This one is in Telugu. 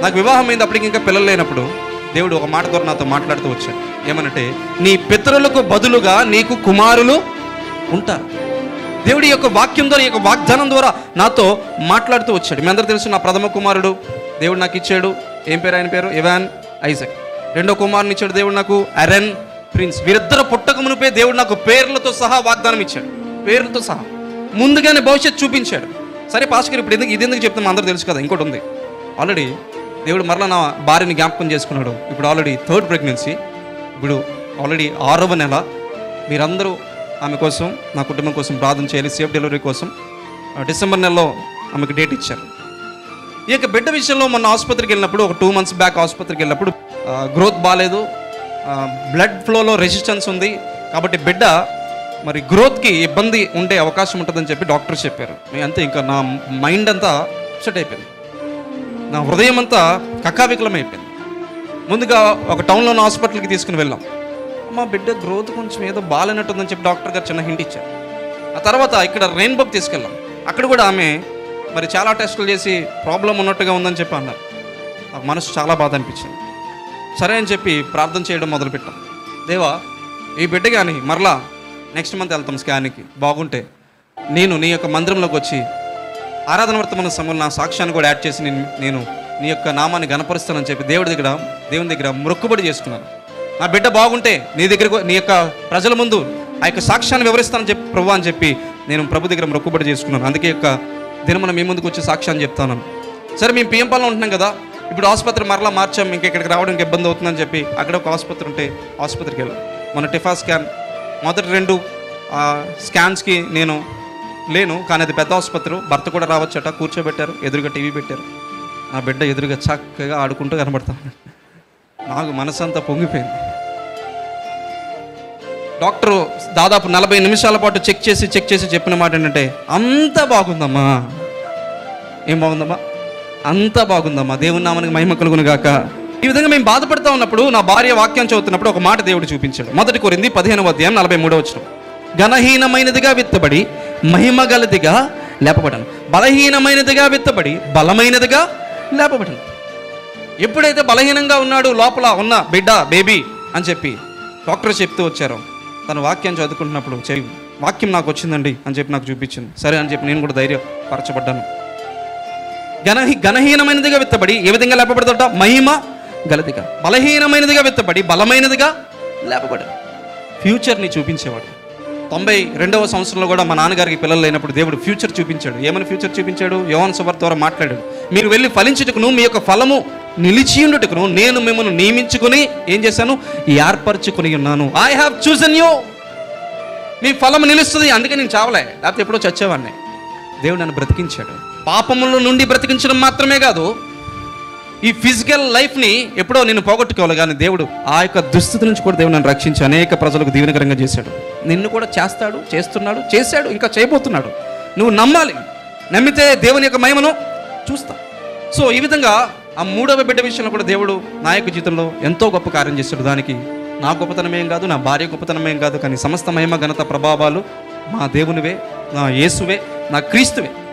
నాకు వివాహం అయింది అప్పటికి ఇంకా పిల్లలు లేనప్పుడు దేవుడు ఒక మాట ద్వారా నాతో మాట్లాడుతూ వచ్చాడు ఏమనంటే నీ పితరులకు బదులుగా నీకు కుమారులు ఉంటారు దేవుడి యొక్క వాక్యం ద్వారా ఈ యొక్క వాగ్దానం ద్వారా నాతో మాట్లాడుతూ వచ్చాడు మీ అందరూ తెలుసు నా ప్రథమ కుమారుడు దేవుడు నాకు ఇచ్చాడు ఏం పేరు ఆయన పేరు ఇవాన్ ఐజక్ రెండో కుమారుని ఇచ్చాడు దేవుడు నాకు అరెన్ ప్రిన్స్ వీరిద్దరు పుట్టక మునిపే దేవుడు నాకు పేర్లతో సహా వాగ్దానం ఇచ్చాడు పేర్లతో సహా ముందుగానే భవిష్యత్తు చూపించాడు సరే పాస్కర్ ఇప్పుడు ఎందుకు ఇది ఎందుకు చెప్తాం అందరూ తెలుసు కదా ఇంకోటి ఉంది ఆల్రెడీ దేవుడు మరలా నా భార్యని జ్ఞాపకం చేసుకున్నాడు ఇప్పుడు ఆల్రెడీ థర్డ్ ప్రెగ్నెన్సీ ఇప్పుడు ఆల్రెడీ ఆరవ నెల మీరందరూ ఆమె కోసం నా కుటుంబం కోసం ప్రార్థన చేయాలి సేఫ్ డెలివరీ కోసం ఆ, డిసెంబర్ నెలలో ఆమెకు డేట్ ఇచ్చారు ఈ యొక్క బిడ్డ విషయంలో మొన్న ఆసుపత్రికి వెళ్ళినప్పుడు ఒక టూ మంత్స్ బ్యాక్ ఆసుపత్రికి వెళ్ళినప్పుడు గ్రోత్ బాగాలేదు బ్లడ్ ఫ్లోలో రెసిస్టెన్స్ ఉంది కాబట్టి బిడ్డ మరి గ్రోత్కి ఇబ్బంది ఉండే అవకాశం ఉంటుందని చెప్పి డాక్టర్ చెప్పారు నేను అంతే ఇంకా నా మైండ్ అంతా సెట్ అయిపోయింది నా హృదయం అంతా కక్కావికలమైపోయింది ముందుగా ఒక టౌన్లో ఉన్న హాస్పిటల్కి తీసుకుని వెళ్ళాం మా బిడ్డ గ్రోత్ కొంచెం ఏదో బాగాలేనట్టుందని చెప్పి డాక్టర్ గారు చిన్న హింట్ ఇచ్చారు ఆ తర్వాత ఇక్కడ రెయిన్బోకి తీసుకెళ్ళాం అక్కడ కూడా ఆమె మరి చాలా టెస్టులు చేసి ప్రాబ్లం ఉన్నట్టుగా ఉందని చెప్పి అన్నారు నాకు మనసు చాలా బాధ అనిపించింది సరే అని చెప్పి ప్రార్థన చేయడం మొదలుపెట్టాం దేవా ఈ బిడ్డ కానీ మరలా నెక్స్ట్ మంత్ వెళ్తాం స్కాన్కి బాగుంటే నేను నీ యొక్క మందిరంలోకి వచ్చి ఆరాధన వర్తమాన సమయంలో నా సాక్ష్యాన్ని కూడా యాడ్ చేసి నేను నేను నీ యొక్క నామాన్ని గణపరుస్తానని చెప్పి దేవుడి దగ్గర దేవుని దగ్గర మొక్కుబడి చేసుకున్నాను నా బిడ్డ బాగుంటే నీ దగ్గరకు నీ యొక్క ప్రజల ముందు ఆ యొక్క సాక్ష్యాన్ని వివరిస్తానని చెప్పి ప్రభు అని చెప్పి నేను ప్రభు దగ్గర మొక్కుబడి చేసుకున్నాను అందుకే యొక్క దినమున మీ ముందుకు వచ్చి సాక్ష్యాన్ని చెప్తాను సరే మేము పిఎంపాల్లో ఉంటున్నాం కదా ఇప్పుడు ఆసుపత్రి మరలా మార్చాం ఇంక ఇక్కడికి రావడానికి ఇబ్బంది అవుతుందని చెప్పి అక్కడ ఒక ఆసుపత్రి ఉంటే ఆసుపత్రికి వెళ్ళాం మన టిఫా స్కాన్ మొదటి రెండు ఆ, స్కాన్స్కి నేను లేను కానీ అది పెద్ద ఆసుపత్రి భర్త కూడా రావచ్చట కూర్చోబెట్టారు ఎదురుగా టీవీ పెట్టారు నా బిడ్డ ఎదురుగా చక్కగా ఆడుకుంటూ కనబడతాను నాకు మనసంతా పొంగిపోయింది డాక్టరు దాదాపు నలభై నిమిషాల పాటు చెక్ చేసి చెక్ చేసి చెప్పిన మాట ఏంటంటే అంత బాగుందమ్మా ఏం బాగుందమ్మా అంత బాగుందమ్మా దేవుని నామానికి మహిమ కలుగును గాక ఈ విధంగా మేము బాధపడతా ఉన్నప్పుడు నా భార్య వాక్యం చదువుతున్నప్పుడు ఒక మాట దేవుడు చూపించాడు మొదటి కోరింది పదిహేనవ అధ్యాయం నలభై మూడవ వచ్చిన ఘనహీనమైనదిగా విత్తబడి మహిమ గలదిగా లేపబడను బలహీనమైనదిగా విత్తబడి బలమైనదిగా లేపబడను ఎప్పుడైతే బలహీనంగా ఉన్నాడు లోపల ఉన్న బిడ్డ బేబీ అని చెప్పి డాక్టర్ చెప్తూ వచ్చారో తన వాక్యం చదువుకుంటున్నప్పుడు చెవి వాక్యం నాకు వచ్చిందండి అని చెప్పి నాకు చూపించింది సరే అని చెప్పి నేను కూడా ధైర్యపరచబడ్డాను ఘనహీ ఘనహీనమైనదిగా విత్తబడి ఏ విధంగా లేపబడతాడ మహిమ గలదిగా బలహీనమైనదిగా విత్తబడి బలమైనదిగా లేపబడి ఫ్యూచర్ని చూపించేవాడు తొంభై రెండవ సంవత్సరంలో కూడా మా నాన్నగారికి పిల్లలు లేనప్పుడు దేవుడు ఫ్యూచర్ చూపించాడు ఏమని ఫ్యూచర్ చూపించాడు యోవన్ సువార్ ద్వారా మాట్లాడాడు మీరు వెళ్ళి ఫలించుటకును మీ యొక్క ఫలము నిలిచి ఉండుటకును నేను మిమ్మల్ని నియమించుకుని ఏం చేశాను ఏర్పరచుకుని ఉన్నాను ఐ హావ్ చూసన్ యూ మీ ఫలం నిలుస్తుంది అందుకే నేను చావలే లేకపోతే ఎప్పుడో చచ్చేవాడిని దేవుడు నన్ను బ్రతికించాడు పాపముల నుండి బ్రతికించడం మాత్రమే కాదు ఈ ఫిజికల్ లైఫ్ని ఎప్పుడో నేను పోగొట్టుకోవాలి కానీ దేవుడు ఆ యొక్క దుస్థితి నుంచి కూడా దేవుడు నన్ను రక్షించి అనేక ప్రజలకు దీవెనకరంగా చేశాడు నిన్ను కూడా చేస్తాడు చేస్తున్నాడు చేశాడు ఇంకా చేయబోతున్నాడు నువ్వు నమ్మాలి నమ్మితే దేవుని యొక్క మహిమను చూస్తా సో ఈ విధంగా ఆ మూడవ బిడ్డ విషయంలో కూడా దేవుడు నా యొక్క జీవితంలో ఎంతో గొప్ప కార్యం చేశాడు దానికి నా గొప్పతనమేం కాదు నా భార్య గొప్పతనమేం కాదు కానీ సమస్త మహిమ ఘనత ప్రభావాలు మా దేవునివే నా యేసువే నా క్రీస్తువే